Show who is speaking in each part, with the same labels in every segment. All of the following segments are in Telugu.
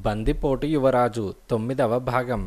Speaker 1: బందిపోటు యువరాజు తొమ్మిదవ భాగం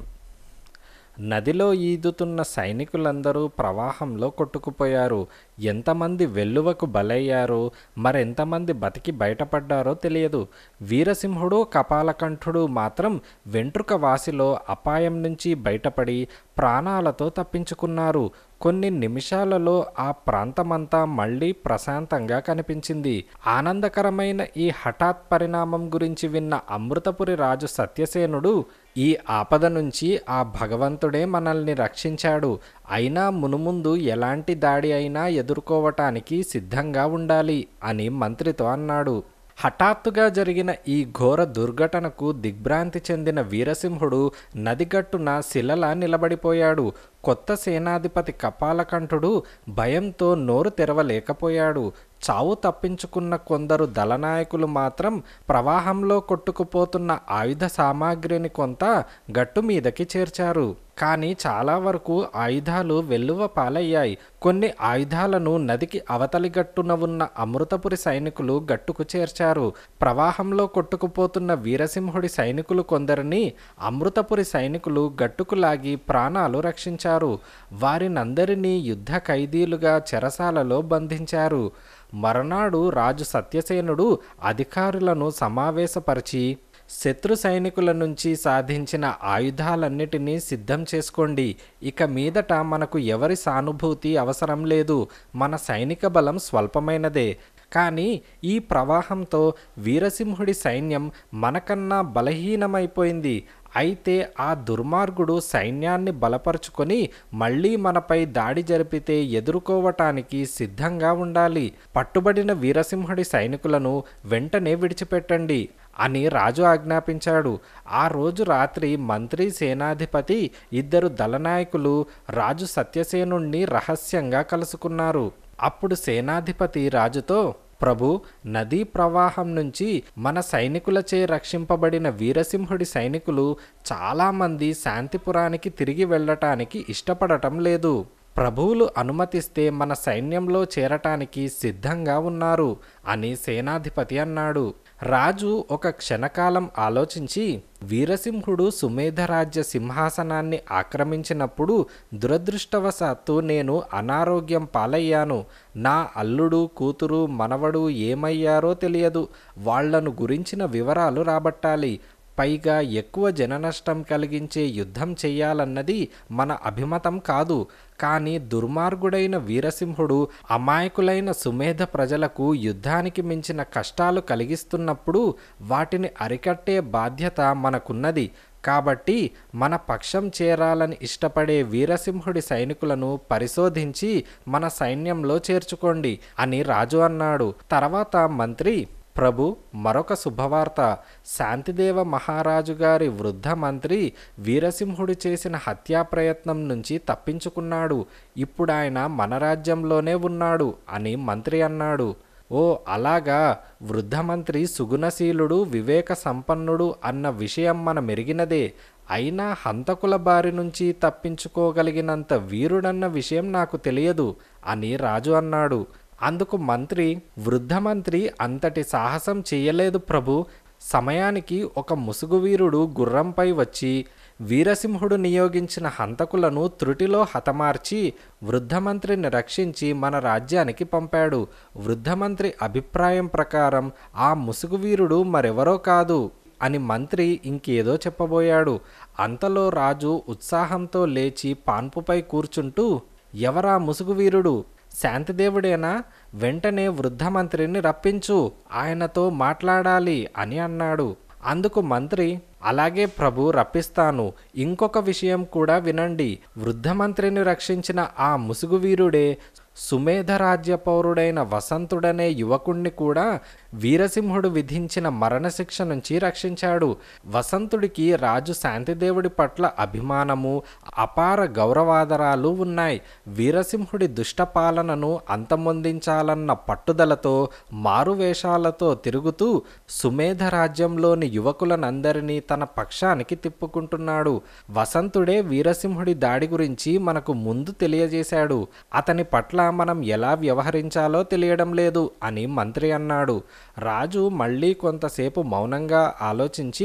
Speaker 1: నదిలో ఈదుతున్న సైనికులందరూ ప్రవాహంలో కొట్టుకుపోయారు ఎంతమంది వెల్లువకు బలయ్యారో మరెంతమంది బతికి బయటపడ్డారో తెలియదు వీరసింహుడు కపాలకంఠుడు మాత్రం వెంట్రుక వాసిలో అపాయం నుంచి బయటపడి ప్రాణాలతో తప్పించుకున్నారు కొన్ని నిమిషాలలో ఆ ప్రాంతమంతా మళ్ళీ ప్రశాంతంగా కనిపించింది ఆనందకరమైన ఈ హఠాత్ పరిణామం గురించి విన్న అమృతపురి రాజు సత్యసేనుడు ఈ ఆపద నుంచి ఆ భగవంతుడే మనల్ని రక్షించాడు అయినా మునుముందు ఎలాంటి దాడి అయినా ఎదుర్కోవటానికి సిద్ధంగా ఉండాలి అని మంత్రితో అన్నాడు హఠాత్తుగా జరిగిన ఈ ఘోర దుర్ఘటనకు దిగ్భ్రాంతి చెందిన వీరసింహుడు నదిగట్టున శిలలా నిలబడిపోయాడు కొత్త సేనాధిపతి కపాలకంఠుడు భయంతో నోరు తెరవలేకపోయాడు చావు తప్పించుకున్న కొందరు దళనాయకులు మాత్రం ప్రవాహంలో కొట్టుకుపోతున్న ఆయుధ సామాగ్రిని కొంత గట్టు మీదకి చేర్చారు కానీ చాలా వరకు ఆయుధాలు వెల్లువ పాలయ్యాయి కొన్ని ఆయుధాలను నదికి అవతలి గట్టున ఉన్న అమృతపురి సైనికులు గట్టుకు చేర్చారు ప్రవాహంలో కొట్టుకుపోతున్న వీరసింహుడి సైనికులు కొందరిని అమృతపురి సైనికులు గట్టుకు లాగి ప్రాణాలు రక్షించారు వారినందరినీ యుద్ధ ఖైదీలుగా చెరసాలలో బంధించారు మరునాడు రాజు సత్యసేనుడు అధికారులను సమావేశపరిచి శత్రు సైనికుల నుంచి సాధించిన ఆయుధాలన్నిటినీ సిద్ధం చేసుకోండి ఇక మీదట మనకు ఎవరి సానుభూతి అవసరం లేదు మన సైనిక బలం స్వల్పమైనదే కానీ ఈ ప్రవాహంతో వీరసింహుడి సైన్యం మనకన్నా బలహీనమైపోయింది అయితే ఆ దుర్మార్గుడు సైన్యాన్ని బలపరుచుకొని మళ్ళీ మనపై దాడి జరిపితే ఎదుర్కోవటానికి సిద్ధంగా ఉండాలి పట్టుబడిన వీరసింహుడి సైనికులను వెంటనే విడిచిపెట్టండి అని రాజు ఆజ్ఞాపించాడు ఆ రోజు రాత్రి మంత్రి సేనాధిపతి ఇద్దరు దళనాయకులు రాజు సత్యసేనుణ్ణి రహస్యంగా కలుసుకున్నారు అప్పుడు సేనాధిపతి రాజుతో ప్రభు నదీ ప్రవాహం నుంచి మన సైనికులచే రక్షింపబడిన వీరసింహుడి సైనికులు చాలామంది శాంతిపురానికి తిరిగి వెళ్ళటానికి ఇష్టపడటం లేదు ప్రభువులు అనుమతిస్తే మన సైన్యంలో చేరటానికి సిద్ధంగా ఉన్నారు అని సేనాధిపతి అన్నాడు రాజు ఒక క్షణకాలం ఆలోచించి వీరసింహుడు సుమేధరాజ్య సింహాసనాన్ని ఆక్రమించినప్పుడు దురదృష్టవశాత్తు నేను అనారోగ్యం పాలయ్యాను నా అల్లుడు కూతురు మనవడు ఏమయ్యారో తెలియదు వాళ్లను గురించిన వివరాలు రాబట్టాలి పైగా ఎక్కువ జననష్టం కలిగించే యుద్ధం చెయ్యాలన్నది మన అభిమతం కాదు కానీ దుర్మార్గుడైన వీరసింహుడు అమాయకులైన సుమేధ ప్రజలకు యుద్ధానికి మించిన కష్టాలు కలిగిస్తున్నప్పుడు వాటిని అరికట్టే బాధ్యత మనకున్నది కాబట్టి మన పక్షం చేరాలని ఇష్టపడే వీరసింహుడి సైనికులను పరిశోధించి మన సైన్యంలో చేర్చుకోండి అని రాజు అన్నాడు తర్వాత మంత్రి ప్రభు మరొక శుభవార్త శాంతిదేవ మహారాజు గారి వృద్ధ మంత్రి వీరసింహుడు చేసిన హత్యా ప్రయత్నం నుంచి తప్పించుకున్నాడు ఇప్పుడు ఆయన మన రాజ్యంలోనే ఉన్నాడు అని మంత్రి అన్నాడు ఓ అలాగా వృద్ధ మంత్రి సుగుణశీలుడు వివేక సంపన్నుడు అన్న విషయం మన మెరిగినదే అయినా హంతకుల బారి నుంచి తప్పించుకోగలిగినంత వీరుడన్న విషయం నాకు తెలియదు అని రాజు అన్నాడు అందుకు మంత్రి వృద్ధ మంత్రి అంతటి సాహసం చేయలేదు ప్రభు సమయానికి ఒక ముసుగు వీరుడు గుర్రంపై వచ్చి వీరసింహుడు నియోగించిన హంతకులను త్రుటిలో హతమార్చి వృద్ధమంత్రిని రక్షించి మన రాజ్యానికి పంపాడు వృద్ధమంత్రి అభిప్రాయం ప్రకారం ఆ ముసుగు వీరుడు మరెవరో కాదు అని మంత్రి ఇంకేదో చెప్పబోయాడు అంతలో రాజు ఉత్సాహంతో లేచి పాన్పుపై కూర్చుంటూ ఎవరా ముసుగు వీరుడు శాంతిదేవుడేనా వెంటనే వృద్ధ మంత్రిని రప్పించు ఆయనతో మాట్లాడాలి అని అన్నాడు అందుకు మంత్రి అలాగే ప్రభు రప్పిస్తాను ఇంకొక విషయం కూడా వినండి వృద్ధ మంత్రిని రక్షించిన ఆ ముసుగు వీరుడే సుమేధరాజ్య పౌరుడైన వసంతుడనే యువకుణ్ణి కూడా వీరసింహుడు విధించిన మరణశిక్ష నుంచి రక్షించాడు వసంతుడికి రాజు శాంతిదేవుడి పట్ల అభిమానము అపార గౌరవాదరాలు ఉన్నాయి వీరసింహుడి దుష్ట పాలనను అంతమొందించాలన్న పట్టుదలతో మారువేషాలతో తిరుగుతూ సుమేధ రాజ్యంలోని యువకులనందరినీ తన పక్షానికి తిప్పుకుంటున్నాడు వసంతుడే వీరసింహుడి దాడి గురించి మనకు ముందు తెలియజేశాడు అతని పట్ల మనం ఎలా వ్యవహరించాలో తెలియడం లేదు అని మంత్రి అన్నాడు రాజు మళ్ళీ కొంతసేపు మౌనంగా ఆలోచించి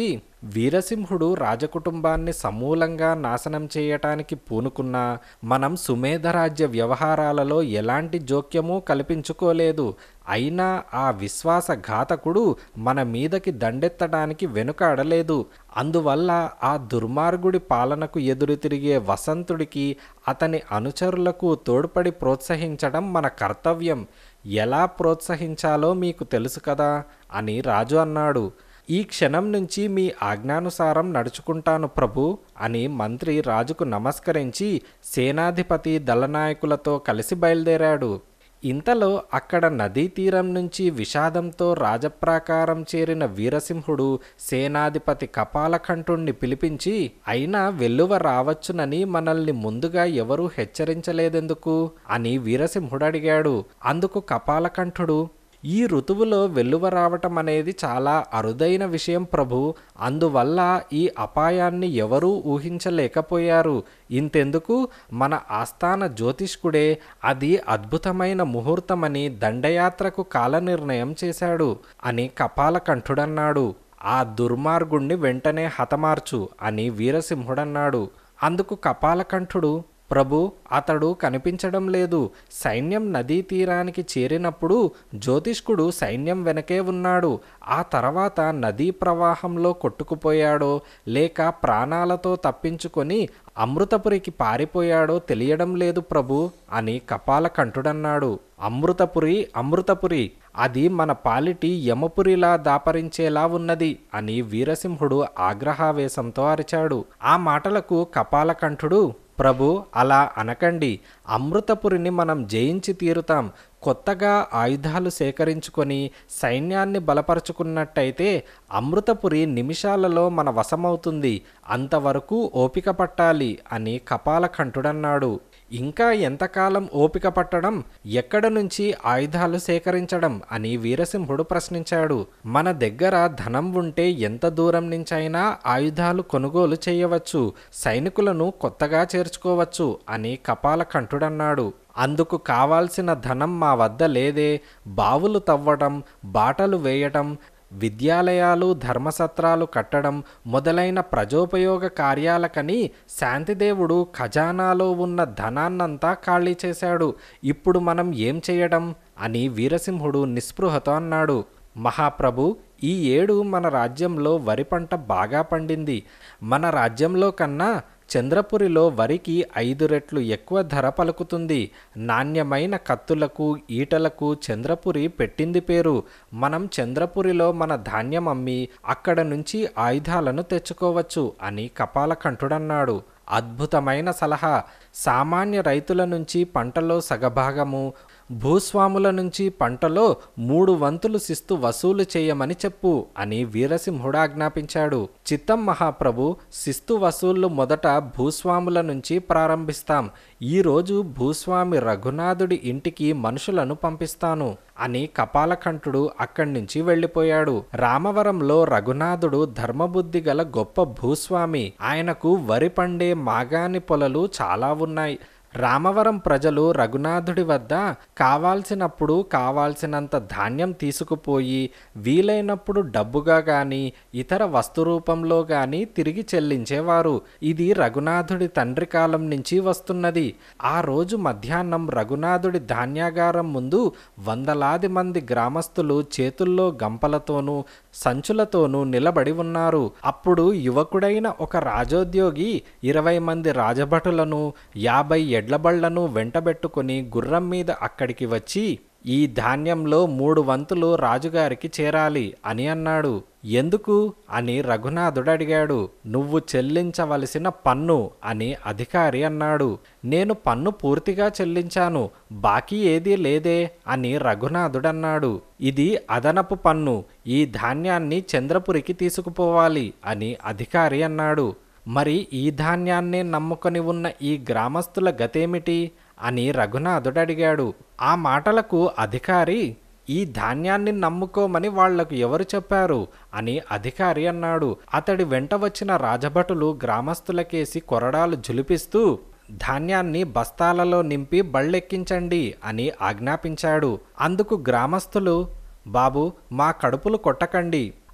Speaker 1: వీరసింహుడు రాజకుటుంబాన్ని సమూలంగా నాశనం చేయటానికి పూనుకున్నా మనం సుమేధరాజ్య వ్యవహారాలలో ఎలాంటి జోక్యమూ కల్పించుకోలేదు అయినా ఆ విశ్వాసఘాతకుడు మన మీదకి దండెత్తడానికి వెనుకాడలేదు అందువల్ల ఆ దుర్మార్గుడి పాలనకు ఎదురు తిరిగే వసంతుడికి అతని అనుచరులకు తోడ్పడి ప్రోత్సహించడం మన కర్తవ్యం ఎలా ప్రోత్సహించాలో మీకు తెలుసు కదా అని రాజు అన్నాడు ఈ క్షణం నుంచి మీ ఆజ్ఞానుసారం నడుచుకుంటాను ప్రభు అని మంత్రి రాజుకు నమస్కరించి సేనాధిపతి దళనాయకులతో కలిసి బయలుదేరాడు ఇంతలో అక్కడ నదీ తీరం నుంచి విషాదంతో రాజప్రాకారం చేరిన వీరసింహుడు సేనాధిపతి కపాలకంఠుణ్ణి పిలిపించి అయినా వెల్లువ రావచ్చునని మనల్ని ముందుగా ఎవరూ హెచ్చరించలేదెందుకు అని వీరసింహుడు అడిగాడు అందుకు కపాలకంఠుడు ఈ ఋతువులో వెల్లువ రావటం అనేది చాలా అరుదైన విషయం ప్రభు అందువల్ల ఈ అపాయాన్ని ఎవరూ ఊహించలేకపోయారు ఇంతెందుకు మన ఆస్థాన జ్యోతిష్కుడే అది అద్భుతమైన ముహూర్తమని దండయాత్రకు కాలనిర్ణయం చేశాడు అని కపాలకంఠుడన్నాడు ఆ దుర్మార్గుణ్ణి వెంటనే హతమార్చు అని వీరసింహుడన్నాడు అందుకు కపాలకంఠుడు ప్రభు అతడు కనిపించడం లేదు సైన్యం నదీ తీరానికి చేరినప్పుడు జ్యోతిష్కుడు సైన్యం వెనకే ఉన్నాడు ఆ తర్వాత నదీ ప్రవాహంలో కొట్టుకుపోయాడో లేక ప్రాణాలతో తప్పించుకొని అమృతపురికి పారిపోయాడో తెలియడం లేదు ప్రభు అని కపాలకంఠుడన్నాడు అమృతపురి అమృతపురి అది మన పాలిటి యమపురిలా దాపరించేలా ఉన్నది అని వీరసింహుడు ఆగ్రహావేశంతో అరిచాడు ఆ మాటలకు కపాలకంఠుడు ప్రభు అలా అనకండి అమృతపురిని మనం జయించి తీరుతాం కొత్తగా ఆయుధాలు సేకరించుకొని సైన్యాన్ని బలపరుచుకున్నట్టయితే అమృతపురి నిమిషాలలో మన వశమవుతుంది అంతవరకు ఓపిక పట్టాలి అని కపాలకంఠుడన్నాడు ఇంకా ఎంతకాలం ఓపిక పట్టడం ఎక్కడ నుంచి ఆయుధాలు సేకరించడం అని వీరసింహుడు ప్రశ్నించాడు మన దగ్గర ధనం ఉంటే ఎంత దూరం నుంచైనా ఆయుధాలు కొనుగోలు చేయవచ్చు సైనికులను కొత్తగా చేర్చుకోవచ్చు అని కపాలకంఠుడన్నాడు అందుకు కావాల్సిన ధనం మా వద్ద లేదే బావులు తవ్వడం బాటలు వేయటం విద్యాలయాలు ధర్మసత్రాలు కట్టడం మొదలైన ప్రజోపయోగ కార్యాలకని శాంతిదేవుడు ఖజానాలో ఉన్న ధనాన్నంతా ఖాళీ చేశాడు ఇప్పుడు మనం ఏం చేయడం అని వీరసింహుడు నిస్పృహతో అన్నాడు మహాప్రభు ఈ ఏడు మన రాజ్యంలో వరి పంట బాగా పండింది మన రాజ్యంలో కన్నా చంద్రపురిలో వరికి ఐదు రెట్లు ఎక్కువ ధర పలుకుతుంది నాణ్యమైన కత్తులకు ఈటలకు చంద్రపురి పెట్టింది పేరు మనం చంద్రపురిలో మన ధాన్యం అమ్మి అక్కడ నుంచి ఆయుధాలను తెచ్చుకోవచ్చు అని కపాలకంఠుడన్నాడు అద్భుతమైన సలహా సామాన్య రైతుల నుంచి పంటలో సగభాగము భూస్వాముల నుంచి పంటలో మూడు వంతులు శిస్తు వసూలు చేయమని చెప్పు అని వీరసింహుడు ఆజ్ఞాపించాడు చిత్తం మహాప్రభు శిస్తు వసూళ్లు మొదట భూస్వాముల నుంచి ప్రారంభిస్తాం ఈరోజు భూస్వామి రఘునాథుడి ఇంటికి మనుషులను పంపిస్తాను అని కపాలకంఠుడు అక్కడి నుంచి వెళ్ళిపోయాడు రామవరంలో రఘునాథుడు ధర్మబుద్ధి గల గొప్ప భూస్వామి ఆయనకు వరి పండే మాగాని పొలలు చాలా ఉన్నాయి రామవరం ప్రజలు రఘునాథుడి వద్ద కావాల్సినప్పుడు కావాల్సినంత ధాన్యం తీసుకుపోయి వీలైనప్పుడు డబ్బుగా గాని ఇతర వస్తు రూపంలో గాని తిరిగి చెల్లించేవారు ఇది రఘునాథుడి తండ్రి కాలం నుంచి వస్తున్నది ఆ రోజు మధ్యాహ్నం రఘునాథుడి ధాన్యాగారం ముందు వందలాది మంది గ్రామస్తులు చేతుల్లో గంపలతోనూ సంచులతోనూ నిలబడి ఉన్నారు అప్పుడు యువకుడైన ఒక రాజోద్యోగి ఇరవై మంది రాజభటులను యాభై ఎడ్లబళ్లను వెంటబెట్టుకుని గుర్రం మీద అక్కడికి వచ్చి ఈ ధాన్యంలో మూడు వంతులు రాజుగారికి చేరాలి అని అన్నాడు ఎందుకు అని రఘునాథుడు అడిగాడు నువ్వు చెల్లించవలసిన పన్ను అని అధికారి అన్నాడు నేను పన్ను పూర్తిగా చెల్లించాను బాకీ ఏదీ లేదే అని రఘునాథుడన్నాడు ఇది అదనపు పన్ను ఈ ధాన్యాన్ని చంద్రపురికి తీసుకుపోవాలి అని అధికారి అన్నాడు మరి ఈ ధాన్యాన్నే నమ్ముకొని ఉన్న ఈ గ్రామస్తుల గతేమిటి అని రఘునాథుడు అడిగాడు ఆ మాటలకు అధికారి ఈ ధాన్యాన్ని నమ్ముకోమని వాళ్లకు ఎవరు చెప్పారు అని అధికారి అన్నాడు అతడి వెంట వచ్చిన రాజభటులు గ్రామస్తులకేసి కొరడాలు జులిపిస్తూ ధాన్యాన్ని బస్తాలలో నింపి బళ్ళెక్కించండి అని ఆజ్ఞాపించాడు అందుకు గ్రామస్తులు బాబు మా కడుపులు కొట్టకండి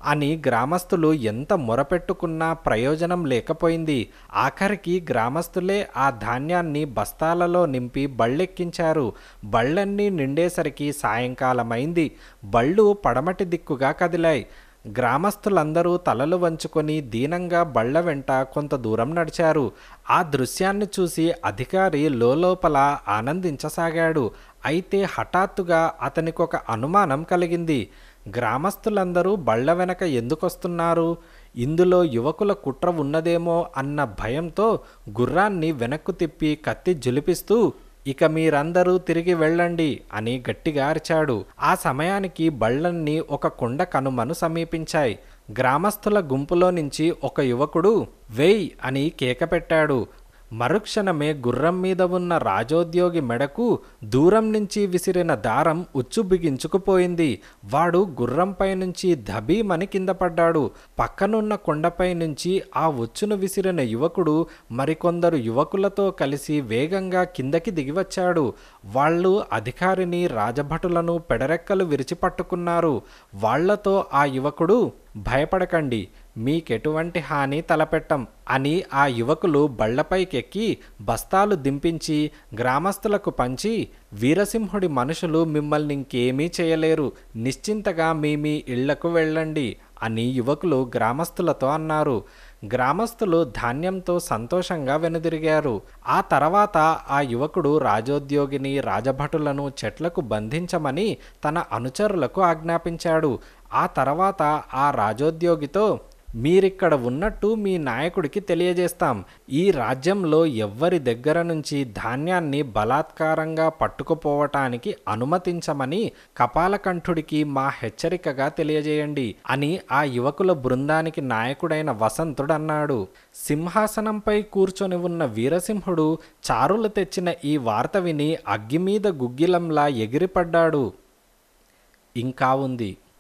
Speaker 1: అని గ్రామస్తులు ఎంత మొరపెట్టుకున్నా ప్రయోజనం లేకపోయింది ఆఖరికి గ్రామస్తులే ఆ ధాన్యాన్ని బస్తాలలో నింపి బళ్ళెక్కించారు బళ్ళన్నీ నిండేసరికి సాయంకాలమైంది బళ్ళు పడమటి దిక్కుగా కదిలాయి గ్రామస్తులందరూ తలలు వంచుకొని దీనంగా బళ్ళ వెంట కొంత దూరం నడిచారు ఆ దృశ్యాన్ని చూసి అధికారి లోపల ఆనందించసాగాడు అయితే హఠాత్తుగా అతనికొక అనుమానం కలిగింది గ్రామస్తులందరూ బళ్ళ వెనక ఎందుకొస్తున్నారు ఇందులో యువకుల కుట్ర ఉన్నదేమో అన్న భయంతో గుర్రాన్ని వెనక్కు తిప్పి కత్తి జులిపిస్తూ ఇక మీరందరూ తిరిగి వెళ్ళండి అని గట్టిగా అరిచాడు ఆ సమయానికి బళ్ళన్నీ ఒక కొండ కనుమను సమీపించాయి గ్రామస్తుల గుంపులో నుంచి ఒక యువకుడు వేయ్ అని కేక పెట్టాడు మరుక్షణమే గుర్రం మీద ఉన్న రాజోద్యోగి మెడకు దూరం నుంచి విసిరిన దారం ఉచ్చు బిగించుకుపోయింది వాడు గుర్రంపై నుంచి ధబీమని కింద పడ్డాడు పక్కనున్న కొండపై నుంచి ఆ ఉచ్చును విసిరిన యువకుడు మరికొందరు యువకులతో కలిసి వేగంగా కిందకి దిగివచ్చాడు వాళ్ళు అధికారిని రాజభటులను పెడరెక్కలు విరిచి పట్టుకున్నారు వాళ్లతో ఆ యువకుడు భయపడకండి మీకెటువంటి హాని తలపెట్టం అని ఆ యువకులు బళ్లపైకెక్కి బస్తాలు దింపించి గ్రామస్తులకు పంచి వీరసింహుడి మనుషులు మిమ్మల్ని ఇంకేమీ చేయలేరు నిశ్చింతగా మీ మీ ఇళ్లకు వెళ్ళండి అని యువకులు గ్రామస్తులతో అన్నారు గ్రామస్తులు ధాన్యంతో సంతోషంగా వెనుదిరిగారు ఆ తర్వాత ఆ యువకుడు రాజోద్యోగిని రాజభటులను చెట్లకు బంధించమని తన అనుచరులకు ఆజ్ఞాపించాడు ఆ తర్వాత ఆ రాజోద్యోగితో మీరిక్కడ ఉన్నట్టు మీ నాయకుడికి తెలియజేస్తాం ఈ రాజ్యంలో ఎవ్వరి దగ్గర నుంచి ధాన్యాన్ని బలాత్కారంగా పట్టుకుపోవటానికి అనుమతించమని కపాలకంఠుడికి మా హెచ్చరికగా తెలియజేయండి అని ఆ యువకుల బృందానికి నాయకుడైన వసంతుడన్నాడు సింహాసనంపై కూర్చొని ఉన్న వీరసింహుడు చారులు తెచ్చిన ఈ వార్త విని అగ్గిమీద గుగ్గిలంలా ఎగిరిపడ్డాడు ఇంకా ఉంది